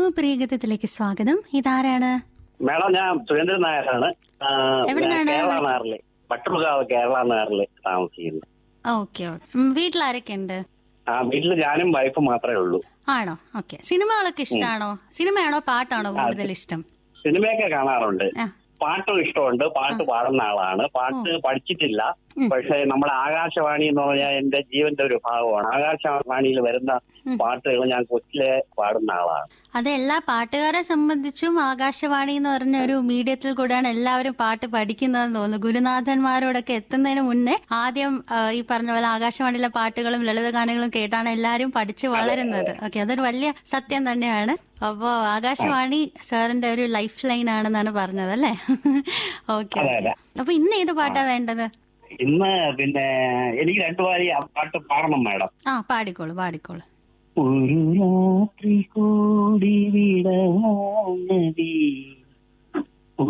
Hello പ്രിയഗതത്തിലേക്ക് സ്വാഗതം ഇതാരാണ് madam ഞാൻ സുരേന്ദ്രൻ നായരാണ് ആ, എവിടുന്നാണ്? ഞാൻ കേരള നായറില് പട്ടുകാവ് കേരള നായറില് താമസിക്കുന്നത് ഓക്കെ വീട്ടിൽ ആരൊക്കെ ഉണ്ട് ആ വീട്ടില് ഞാനും വൈഫും മാത്രമേ ഉള്ളൂ ആണോ ഓക്കെ സിനിമകളൊക്കെ ഇഷ്ടമാണോ സിനിമയാണോ പാട്ടാണോ കൂടുതൽ ഇഷ്ടം സിനിമയൊക്കെ കാണാറുണ്ട് ആ. പാട്ടും ഇഷ്ടമുണ്ട് പാട്ട് പാടുന്ന ആളാണ് പാട്ട് പഠിച്ചിട്ടില്ല ഉം. പക്ഷെ നമ്മുടെ ആകാശവാണി എന്ന് പറഞ്ഞാൽ എന്റെ ജീവന്റെ ഒരു ഭാഗമാണ് ആകാശവാണിയിൽ വരുന്ന ഉം. പാട്ടുകൾ ഞാൻ കൊച്ചിലെ പാടുന്ന ആളാണ് അത് എല്ലാ പാട്ടുകാരെ സംബന്ധിച്ചും ആകാശവാണി എന്ന് പറഞ്ഞ ഒരു മീഡിയത്തിൽ കൂടെയാണ് എല്ലാവരും പാട്ട് പഠിക്കുന്നതെന്ന് തോന്നുന്നു ഗുരുനാഥന്മാരോടൊക്കെ എത്തുന്നതിന് മുന്നേ ആദ്യം ആ, ഈ പറഞ്ഞ പോലെ ആകാശവാണിയിലെ പാട്ടുകളും ലളിതഗാനങ്ങളും കേട്ടാണ് എല്ലാവരും പഠിച്ചു വളരുന്നത് ഓക്കെ അതൊരു വലിയ സത്യം തന്നെയാണ് അപ്പോ ആകാശവാണി സാറിന്റെ ഒരു ലൈഫ് ലൈൻ ആണെന്നാണ് പറഞ്ഞത് അല്ലേ ഓക്കെ അതെ, അതെ. അപ്പൊ ഇന്ന് ഏത് പാട്ടാ വേണ്ടത് ഇന്ന് പിന്നെ എനിക്ക് രണ്ടു വാരി ആ പാട്ട് പാടണം മാഡം ആ പാടിക്കോളൂ പാടിക്കോളൂ ഒരു രാത്രി കൂടി വിടവാങ്ങി